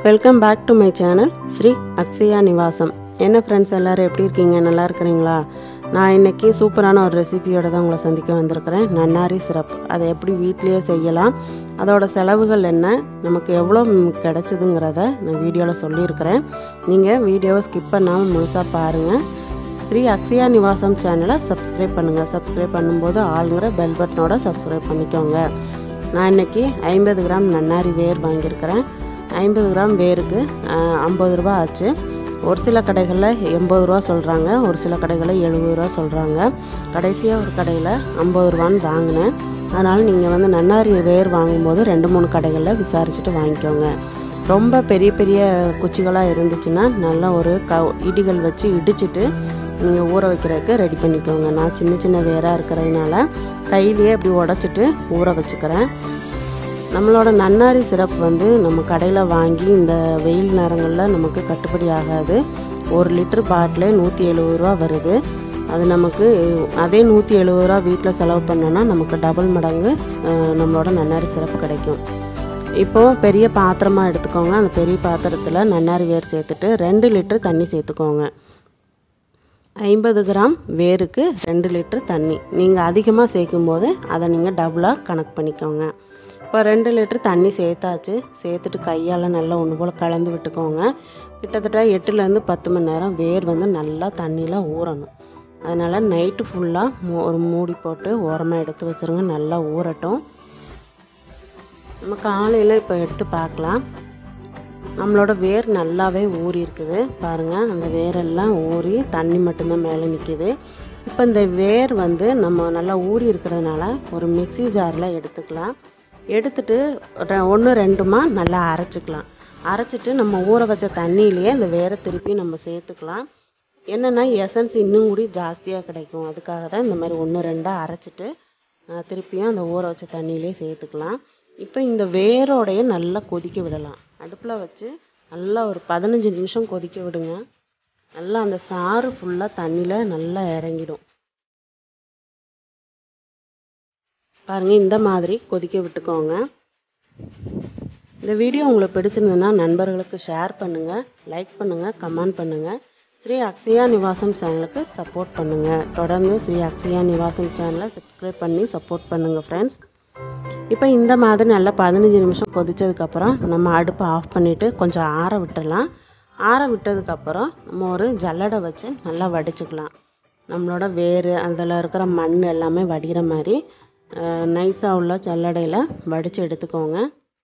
welcome back to my channel Sri Akshaya Nivasam என்ன friends எல்லோரும் எப்படி இருக்கீங்க நல்லா இருக்கிறீங்களா நான் இன்றைக்கி சூப்பரான ஒரு ரெசிபியோட தான் உங்களை சந்திக்க வந்திருக்கிறேன் நன்னாரி சிரப் அதை எப்படி வீட்லேயே செய்யலாம் அதோட செலவுகள் என்ன நமக்கு எவ்வளோ ம், கிடைச்சதுங்கிறத நான் வீடியோவில் சொல்லியிருக்கிறேன் நீங்கள் வீடியோவை ஸ்கிப் பண்ணாமல் முழுசாக பாருங்கள் ஸ்ரீ அக்ஷயா நிவாசம் சேனலை சப்ஸ்கிரைப் பண்ணுங்கள் சப்ஸ்கிரைப் பண்ணும்போது ஆளுங்கிற பெல் பட்டனோட சப்ஸ்கிரைப் பண்ணிக்கோங்க நான் இன்றைக்கி ஐம்பது கிராம் நன்னாரி வேர் வாங்கியிருக்கிறேன் ஐம்பது கிராம் வேருக்கு ஐம்பது ரூபா ஆச்சு ஒரு சில கடைகளில் எண்பது ரூபா சொல்கிறாங்க ஒரு சில கடைகளில் எழுபது ரூபா சொல்கிறாங்க கடைசியாக ஒரு கடையில் ஐம்பது ரூபான்னு வாங்கினேன் அதனால் நீங்கள் வந்து நன்னாரி வேர் வாங்கும்போது ரெண்டு மூணு கடைகளில் விசாரிச்சுட்டு வாங்கிக்கோங்க ரொம்ப பெரிய பெரிய குச்சிகளாக இருந்துச்சுன்னா நல்லா ஒரு க இடிகள் வச்சு இடிச்சிட்டு நீங்கள் ஊற வைக்கிறதுக்கு ரெடி பண்ணிக்கோங்க நான் சின்ன சின்ன வேராக இருக்கிறதுனால கையிலேயே அப்படி உடச்சிட்டு ஊற வச்சுக்கிறேன் நம்மளோட நன்னாரி சிரப் வந்து நம்ம கடையில் வாங்கி இந்த வெயில் நேரங்களில் நமக்கு கட்டுப்படி ஆகாது ஒரு லிட்டர் பாட்டிலே நூற்றி எழுபது ரூபா வருது அது நமக்கு அதே நூற்றி எழுபது ரூபா வீட்டில் செலவு பண்ணோன்னா நமக்கு டபுள் மடங்கு அஹ், நம்மளோட நன்னாரி சிரப் கிடைக்கும் இப்போது பெரிய பாத்திரமாக எடுத்துக்கோங்க அந்த பெரிய பாத்திரத்தில் நன்னாரி வேர் சேர்த்துட்டு ரெண்டு லிட்டர் தண்ணி சேர்த்துக்கோங்க ஐம்பது கிராம் வேருக்கு ரெண்டு லிட்டர் தண்ணி நீங்கள் அதிகமாக சேர்க்கும்போது அதை நீங்கள் டபுளாக கணக்கு பண்ணிக்கோங்க இப்போ ரெண்டு லிட்டர் தண்ணி சேர்த்தாச்சு சேர்த்துட்டு கையால் நல்லா ஒன்று போல் கலந்து விட்டுக்கோங்க கிட்டத்தட்ட எட்டுலேருந்து பத்து மணி நேரம் வேர் வந்து நல்லா தண்ணியில் ஊறணும் அதனால் நைட்டு ஃபுல்லாக ஒரு மூடி போட்டு ஓரமாக எடுத்து வச்சுருங்க நல்லா ஊறட்டும் நம்ம காலையில் இப்போ எடுத்து பார்க்கலாம் நம்மளோட வேர் நல்லாவே ஊறி இருக்குது பாருங்கள் அந்த வேரெல்லாம் ஊறி தண்ணி மட்டும்தான் மேலே நிற்கிது இப்போ இந்த வேர் வந்து நம்ம நல்லா ஊறி இருக்கிறதுனால ஒரு மிக்ஸி ஜாரில் எடுத்துக்கலாம் எடுத்துட்டு ஒன்று ரெண்டுமா நல்லா அரைச்சிக்கலாம் அரைச்சிட்டு நம்ம ஊற வச்ச தண்ணியிலேயே இந்த வேரை திருப்பி நம்ம சேர்த்துக்கலாம் என்னென்னா எசன்ஸ் இன்னும் கூடி ஜாஸ்தியாக கிடைக்கும் அதுக்காக தான் இந்த மாதிரி ஒன்று ரெண்டாக அரைச்சிட்டு அஹ், திருப்பியும் அந்த ஊற வச்ச தண்ணியிலே சேர்த்துக்கலாம் இப்போ இந்த வேரோடைய நல்லா கொதிக்க விடலாம் அடுப்பில் வச்சு நல்லா ஒரு பதினஞ்சு நிமிஷம் கொதிக்க விடுங்க நல்லா அந்த சாறு ஃபுல்லாக தண்ணியில் நல்லா இறங்கிடும் பாருங்க இந்த மாதிரி கொதிக்க விட்டுக்கோங்க இந்த வீடியோ உங்களுக்கு பிடிச்சிருந்ததுன்னா நண்பர்களுக்கு ஷேர் பண்ணுங்கள் லைக் பண்ணுங்கள் கமெண்ட் பண்ணுங்கள் ஸ்ரீ அக்ஷயா நிவாசம் சேனலுக்கு சப்போர்ட் பண்ணுங்கள் தொடர்ந்து ஸ்ரீ அக்ஷயா நிவாசம் சேனலை சப்ஸ்கிரைப் பண்ணி சப்போர்ட் பண்ணுங்கள் ஃப்ரெண்ட்ஸ் இப்போ இந்த மாதிரி நல்லா பதினஞ்சு நிமிஷம் கொதிச்சதுக்கப்புறம் நம்ம அடுப்பை ஆஃப் பண்ணிவிட்டு கொஞ்சம் ஆற விட்டுடலாம் ஆற விட்டதுக்கப்புறம் நம்ம ஒரு ஜல்லடை வச்சு நல்லா வடிச்சுக்கலாம் நம்மளோட வேர் அதில் இருக்கிற மண் எல்லாமே வடிகிற மாதிரி நைஸாக உள்ள ஜல்லடையில் வடித்து எடுத்துக்கோங்க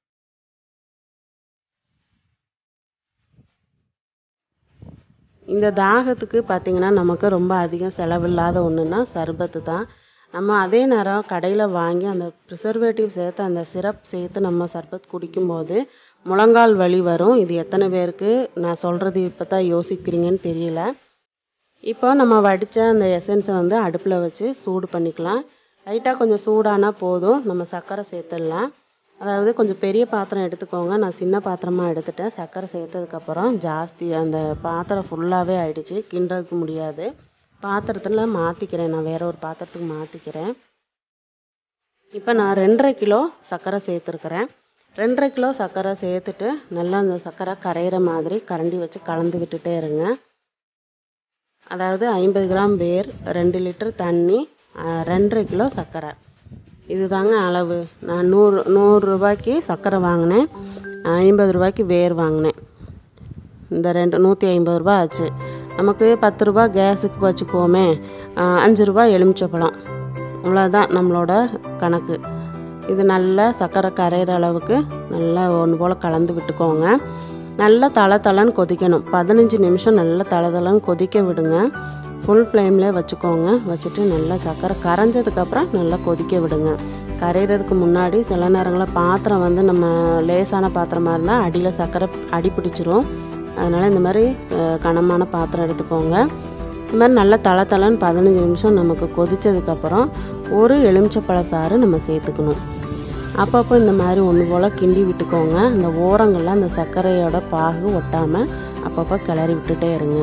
இந்த தாகத்துக்கு பார்த்திங்கன்னா நமக்கு ரொம்ப அதிகம் செலவில்லாத ஒன்றுனா சர்பத்து தான் நம்ம அதே நேரம் கடையில் வாங்கி அந்த ப்ரிசர்வேட்டிவ் சேர்த்து அந்த சிரப் சேர்த்து நம்ம சர்பத் குடிக்கும்போது முழங்கால் வலி வரும் இது எத்தனை பேருக்கு நான் சொல்கிறது இப்போ தான் யோசிக்கிறீங்கன்னு தெரியல இப்போ நம்ம வடித்த அந்த எசன்ஸை வந்து அடுப்பில் வச்சு சூடு பண்ணிக்கலாம் லைட்டாக கொஞ்சம் சூடானா போதும் நம்ம சர்க்கரை சேர்த்துடலாம் அதாவது கொஞ்சம் பெரிய பாத்திரம் எடுத்துக்கோங்க நான் சின்ன பாத்திரமாக எடுத்துட்டேன் சர்க்கரை சேர்த்ததுக்கப்புறம் ஜாஸ்தி அந்த பாத்திரம் ஃபுல்லாகவே ஆயிடுச்சு கிண்டுறதுக்கு முடியாது பாத்திரத்தில் மாற்றிக்கிறேன் நான் வேற ஒரு பாத்திரத்துக்கு மாற்றிக்கிறேன் இப்போ நான் ரெண்டரை கிலோ சர்க்கரை சேர்த்துருக்கிறேன் ரெண்டரை கிலோ சர்க்கரை சேர்த்துட்டு நல்லா அந்த சர்க்கரை கரையிற மாதிரி கரண்டி வச்சு கலந்து விட்டுட்டே இருங்க அதாவது ஐம்பது கிராம் வேர் ரெண்டு லிட்டர் தண்ணி அஹ், ரெண்டரை கிலோ சர்க்கரை இதுதாங்க அளவு நான் நூறு நூறு ரூபாய்க்கு சர்க்கரை வாங்கினேன் ஐம்பது ரூபாய்க்கு வேர் வாங்கினேன் இந்த ரெண்டு நூற்றி ஐம்பது ரூபா ஆச்சு நமக்கு பத்து ரூபா கேஸுக்கு வச்சுக்குவோமே அஹ், அஞ்சு ரூபா எலுமிச்சப்பழம் இவ்வளோதான் நம்மளோட கணக்கு இது நல்லா சர்க்கரை கரையிற அளவுக்கு நல்லா ஒன்று போல் கலந்து விட்டுக்கோங்க நல்லா தலை தலைன்னு கொதிக்கணும் பதினஞ்சு நிமிஷம் நல்லா தலை தலைன்னு கொதிக்க விடுங்க ஃபுல் ஃப்ளேம்லேயே வச்சுக்கோங்க வச்சுட்டு நல்லா சர்க்கரை கரைஞ்சதுக்கப்புறம் நல்லா கொதிக்க விடுங்க கரையிறதுக்கு முன்னாடி சில நேரங்களில் பாத்திரம் வந்து நம்ம லேசான பாத்திரமா இருந்தால் அடியில் சர்க்கரை அடி பிடிச்சிரும் அதனால் இந்த மாதிரி அஹ், கனமான பாத்திரம் எடுத்துக்கோங்க இந்த மாதிரி நல்லா தலை தலைன்னு பதினஞ்சு நிமிஷம் நமக்கு கொதிச்சதுக்கப்புறம் ஒரு எலுமிச்சப்பழ சாறு நம்ம சேர்த்துக்கணும் அப்பப்போ இந்த மாதிரி ஒன்று போல் கிண்டி விட்டுக்கோங்க இந்த ஓரங்களில் அந்த சர்க்கரையோட பாகு ஒட்டாமல் அப்பப்போ கிளறி விட்டுட்டே இருங்க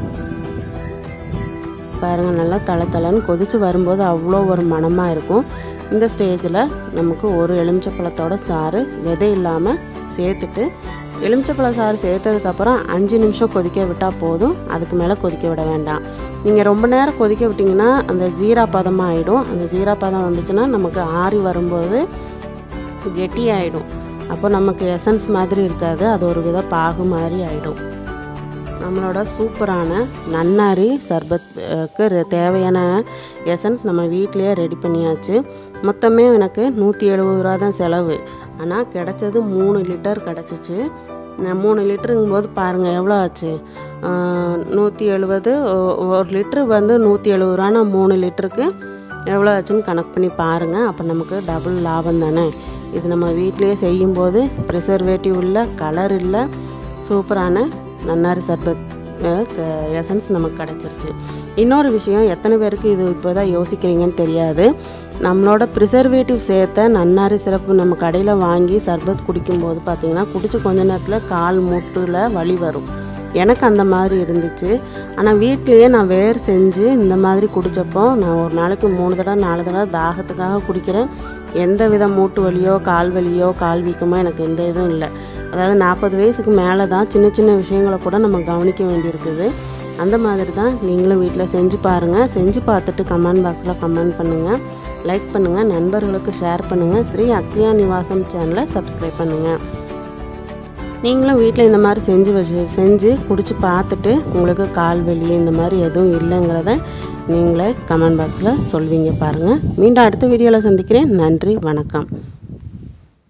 பாருங்கள் நல்லா தலை தலைன்னு கொதித்து வரும்போது அவ்வளோ ஒரு மணமாக இருக்கும் இந்த ஸ்டேஜில் நமக்கு ஒரு எலுமிச்சப்பழத்தோட சாறு விதை இல்லாமல் சேர்த்துட்டு எலுமிச்சப்பழ சாறு சேர்த்ததுக்கப்புறம் அஞ்சு நிமிஷம் கொதிக்க விட்டால் போதும் அதுக்கு மேலே கொதிக்க விட வேண்டாம் நீங்கள் ரொம்ப நேரம் கொதிக்க விட்டிங்கன்னா அந்த ஜீரா பதமாக ஆகிடும் அந்த ஜீரா பதம் வந்துச்சுன்னா நமக்கு ஆறி வரும்போது கெட்டியாயிடும் அப்போ நமக்கு எசன்ஸ் மாதிரி இருக்காது அது ஒரு வித பாகு மாதிரி ஆகிடும் நம்மளோட சூப்பரான நன்னாரி சர்பத்துக்கு தேவையான எசன்ஸ் நம்ம வீட்டிலேயே ரெடி பண்ணியாச்சு மொத்தமே எனக்கு நூற்றி எழுபது ரூபா தான் செலவு ஆனால் கிடச்சது மூணு லிட்டர் கிடச்சிச்சு நான் மூணு லிட்டருங்கும் போது பாருங்கள் எவ்வளோ ஆச்சு நூற்றி எழுபது ஒரு லிட்ரு வந்து நூற்றி எழுபது ரூபானா மூணு லிட்டருக்கு எவ்வளோ ஆச்சுன்னு கணக்கு பண்ணி பாருங்கள் அப்போ நமக்கு டபுள் லாபம் தானே இது நம்ம வீட்டிலேயே செய்யும்போது ப்ரிசர்வேட்டிவ் இல்லை கலர் இல்லை சூப்பரான நன்னாரி சர்பத் எசன்ஸ் நமக்கு கிடச்சிருச்சு இன்னொரு விஷயம் எத்தனை பேருக்கு இது இப்போ தான் யோசிக்கிறீங்கன்னு தெரியாது நம்மளோட ப்ரிசர்வேட்டிவ் சேர்த்த நன்னாரி சிறப்பு நம்ம கடையில் வாங்கி சர்பத் குடிக்கும்போது பார்த்திங்கன்னா குடிச்சு கொஞ்ச நேரத்தில் கால் முட்டில் வலி வரும் எனக்கு அந்த மாதிரி இருந்துச்சு ஆனால் வீட்லேயே நான் வேர் செஞ்சு இந்த மாதிரி குடித்தப்போ நான் ஒரு நாளைக்கு மூணு தடவை நாலு தடவை தாகத்துக்காக குடிக்கிறேன் எந்த வித மூட்டு வலியோ கால் வலியோ கால் வீக்கமோ எனக்கு எந்த இதுவும் இல்லை அதாவது நாற்பது வயசுக்கு மேலே தான் சின்ன சின்ன விஷயங்களை கூட நம்ம கவனிக்க வேண்டியிருக்குது அந்த மாதிரி தான் நீங்களும் வீட்டில் செஞ்சு பாருங்கள் செஞ்சு பார்த்துட்டு கமெண்ட் பாக்ஸில் கமெண்ட் பண்ணுங்கள் லைக் பண்ணுங்கள் நண்பர்களுக்கு ஷேர் பண்ணுங்கள் ஸ்ரீ அக்ஷயா நிவாசம் சேனலை சப்ஸ்கிரைப் பண்ணுங்கள் நீங்களும் வீட்டில் இந்த மாதிரி செஞ்சு வச்சு செஞ்சு குடிச்சு பார்த்துட்டு உங்களுக்கு கால் வலி இந்த மாதிரி எதுவும் இல்லைங்கிறத நீங்களே கமெண்ட் பாக்ஸில் சொல்வீங்க பாருங்கள் மீண்டும் அடுத்த வீடியோவில் சந்திக்கிறேன் நன்றி வணக்கம்